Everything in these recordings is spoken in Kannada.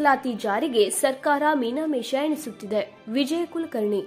ಮೀಸಲಾತಿ ಜಾರಿಗೆ ಸರ್ಕಾರ ಮೀನಾಮೇಷ ಎಣಿಸುತ್ತಿದೆ ವಿಜಯ ಕುಲಕರ್ಣಿ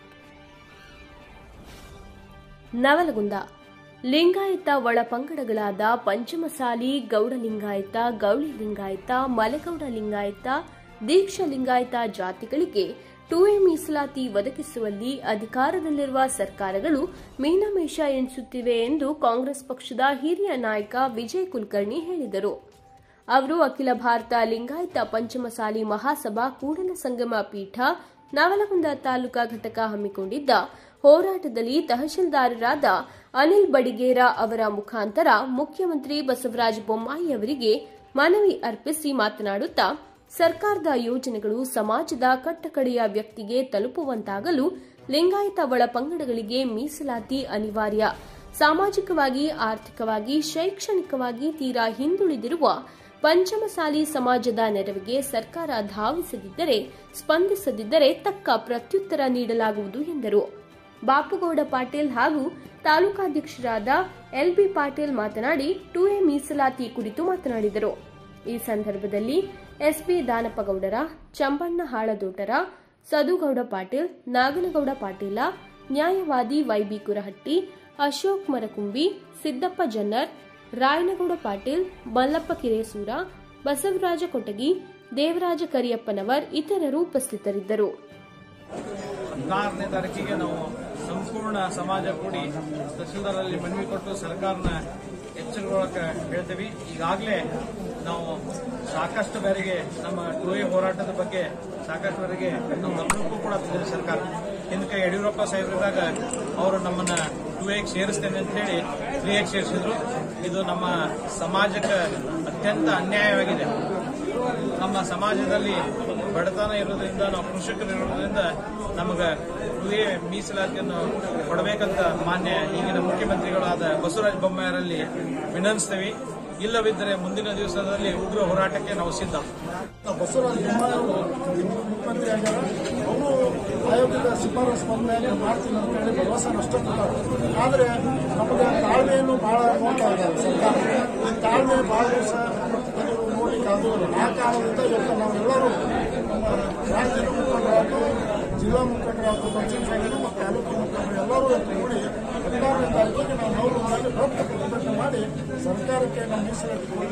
ನವಲಗುಂದ ಲಿಂಗಾಯತ ಒಳಪಂಗಡಗಳಾದ ಪಂಚಮಸಾಲಿ ಗೌಡ ಲಿಂಗಾಯತ ಗೌಳಿ ಲಿಂಗಾಯತ ಮಲೆಗೌಡ ಲಿಂಗಾಯತ ದೀಕ್ಷ ಲಿಂಗಾಯತ ಜಾತಿಗಳಿಗೆ ಟು ಎ ಮೀಸಲಾತಿ ಒದಗಿಸುವಲ್ಲಿ ಅಧಿಕಾರದಲ್ಲಿರುವ ಸರ್ಕಾರಗಳು ಮೀನಮೇಷ ಎಣಿಸುತ್ತಿವೆ ಎಂದು ಕಾಂಗ್ರೆಸ್ ಪಕ್ಷದ ಹಿರಿಯ ನಾಯಕ ವಿಜಯ್ ಕುಲಕರ್ಣಿ ಹೇಳಿದರು ಅವರು ಅಖಿಲ ಭಾರತ ಲಿಂಗಾಯತ ಪಂಚಮಸಾಲಿ ಮಹಾಸಭಾ ಕೂಡಲ ಸಂಗಮ ಪೀಠ ನವಲಗುಂದ ತಾಲೂಕಾ ಘಟಕ ಹಮ್ಮಿಕೊಂಡಿದ್ದ ಹೋರಾಟದಲ್ಲಿ ತಹಶೀಲ್ದಾರರಾದ ಅನಿಲ್ ಬಡಿಗೇರ ಅವರ ಮುಖಾಂತರ ಮುಖ್ಯಮಂತ್ರಿ ಬಸವರಾಜ ಬೊಮ್ಮಾಯಿ ಅವರಿಗೆ ಮನವಿ ಅರ್ಪಿಸಿ ಮಾತನಾಡುತ್ತಾ ಸರ್ಕಾರದ ಯೋಜನೆಗಳು ಸಮಾಜದ ಕಟ್ಟಕಡೆಯ ವ್ಯಕ್ತಿಗೆ ತಲುಪುವಂತಾಗಲು ಲಿಂಗಾಯತ ಒಳಪಂಗಡಗಳಿಗೆ ಮೀಸಲಾತಿ ಅನಿವಾರ್ಯ ಸಾಮಾಜಿಕವಾಗಿ ಆರ್ಥಿಕವಾಗಿ ಶೈಕ್ಷಣಿಕವಾಗಿ ತೀರಾ ಹಿಂದುಳಿದಿರುವ ಪಂಚಮಸಾಲಿ ಸಮಾಜದ ನೆರವಿಗೆ ಸರ್ಕಾರ ಧಾವಿಸದಿದ್ದರೆ ಸ್ಪಂದಿಸದಿದ್ದರೆ ತಕ್ಕ ಪ್ರತ್ಯುತ್ತರ ನೀಡಲಾಗುವುದು ಎಂದರು ಬಾಪುಗೌಡ ಪಾಟೀಲ್ ಹಾಗೂ ತಾಲೂಕಾಧ್ಯಕ್ಷರಾದ ಎಲ್ಬಿ ಪಾಟೀಲ್ ಮಾತನಾಡಿ ಟು ಎ ಮೀಸಲಾತಿ ಕುರಿತು ಮಾತನಾಡಿದರು ಈ ಸಂದರ್ಭದಲ್ಲಿ ಎಸ್ಪಿ ದಾನಪ್ಪಗೌಡರ ಚಂಬಣ್ಣ ಹಾಳದೋಟರ ಸದುಗೌಡ ಪಾಟೀಲ್ ನಾಗನಗೌಡ ಪಾಟೀಲ ನ್ಯಾಯವಾದಿ ವೈಬಿ ಕುರಹಟ್ಟಿ ಅಶೋಕ್ ಮರಕುಂಬಿ ಸಿದ್ದಪ್ಪ ಜನ್ನರ್ ರಾಯನಗೌಡ ಪಾಟೀಲ್ ಮಲ್ಲಪ್ಪ ಕಿರೇಸೂರ ಬಸವರಾಜ ಕೊಟಗಿ ದೇವರಾಜ ಕರಿಯಪ್ಪನವರ್ ಇತರರು ಉಪಸ್ಥಿತರಿದ್ದರು ಹದಿನಾರನೇ ತಾರೀಕಿಗೆ ನಾವು ಸಂಪೂರ್ಣ ಸಮಾಜ ಕೂಡಿ ತಹಸೀಲ್ದಾರಲ್ಲಿ ಮನವಿ ಕೊಟ್ಟು ಸರ್ಕಾರನ ಎಚ್ಚರಗೊಳಕ್ಕೆ ಹೇಳ್ತೀವಿ ಈಗಾಗಲೇ ನಾವು ಸಾಕಷ್ಟು ಬೇರೆಗೆ ನಮ್ಮ ಟೂ ಎ ಹೋರಾಟದ ಬಗ್ಗೆ ಸಾಕಷ್ಟು ಬೇರೆಗೆ ನಮ್ಮ ಗಮನಕ್ಕೂ ಕೂಡ ತಂದಿದೆ ಸರ್ಕಾರ ಹಿಂದಕ್ಕೆ ಯಡಿಯೂರಪ್ಪ ಸಾಹೇಬ್ರಿದ್ದಾಗ ಅವರು ನಮ್ಮನ್ನ ಟೂ ಎಗೆ ಸೇರಿಸ್ತೇನೆ ಅಂತ ಹೇಳಿ ತ್ರೀ ಎಗೆ ಸೇರಿಸಿದ್ರು ಇದು ನಮ್ಮ ಸಮಾಜಕ್ಕೆ ಅತ್ಯಂತ ಅನ್ಯಾಯವಾಗಿದೆ ನಮ್ಮ ಸಮಾಜದಲ್ಲಿ ಬಡತನ ಇರೋದ್ರಿಂದ ನಾವು ಕೃಷಿಕರು ಇರೋದ್ರಿಂದ ನಮಗೆ ಟುಎ ಮೀಸಲಾತಿಯನ್ನು ಕೊಡಬೇಕಂತ ಮಾನ್ಯ ಈಗಿನ ಮುಖ್ಯಮಂತ್ರಿಗಳಾದ ಬಸವರಾಜ ಬೊಮ್ಮಾಯರಲ್ಲಿ ವಿನಂತಿಸ್ತೇವೆ ಇಲ್ಲವಿದ್ದರೆ ಮುಂದಿನ ದಿವಸದಲ್ಲಿ ಉಗ್ರ ಹೋರಾಟಕ್ಕೆ ನಾವು ಸಿದ್ಧ ಬಸವರಾಜ ಬೊಮ್ಮಾಯಿ ಅವರು ಮುಖ್ಯಮಂತ್ರಿ ಆಗ್ಯಾರ ಅವರು ಆಯೋಗದ ಶಿಫಾರಸು ಬಂದ್ಮೇಲೆ ಮಾಡ್ತೀನಿ ಅಂತ ಹೇಳಿ ಭರವಸೆ ಅಷ್ಟೇ ಕೊಟ್ಟಾರೆ ಆದರೆ ನಮಗೆ ತಾಳ್ಮೆಯನ್ನು ಬಹಳ ನೋಡ್ತಾ ಇದ್ದಾರೆ ಸರ್ಕಾರ ಈ ತಾಳ್ಮೆ ಬಹಳ ದಿವಸ ನೋಡ್ಲಿಕ್ಕೆ ಆಗೋದಿಲ್ಲ ಆ ಕಾರಣದಿಂದ ಇವತ್ತು ನಾವೆಲ್ಲರೂ ನಮ್ಮ ರಾಜ್ಯದ ಮುಖಂಡರಾದ್ರು ಜಿಲ್ಲಾ ಮುಖಂಡರಾದ್ರು ಪಂಚಾಯತ್ ಸಮಿತಿ ಮತ್ತು ತಾಲೂಕು ಮುಖಂಡರು ಎಲ್ಲರೂ ಇವತ್ತು ಕೂಡಿ ಹದಿನಾರನೇ ತಾರೀಕಿಗೆ ನಾವು ನವಲೂರಿನಲ್ಲಿ ಬೃಹತ್ ಪ್ರತಿಭಟನೆ ಮಾಡಿ ಸರ್ಕಾರಕ್ಕೆ ನಮ್ಮ ಮೀಸಲಾತಿ ಕೊಡಿ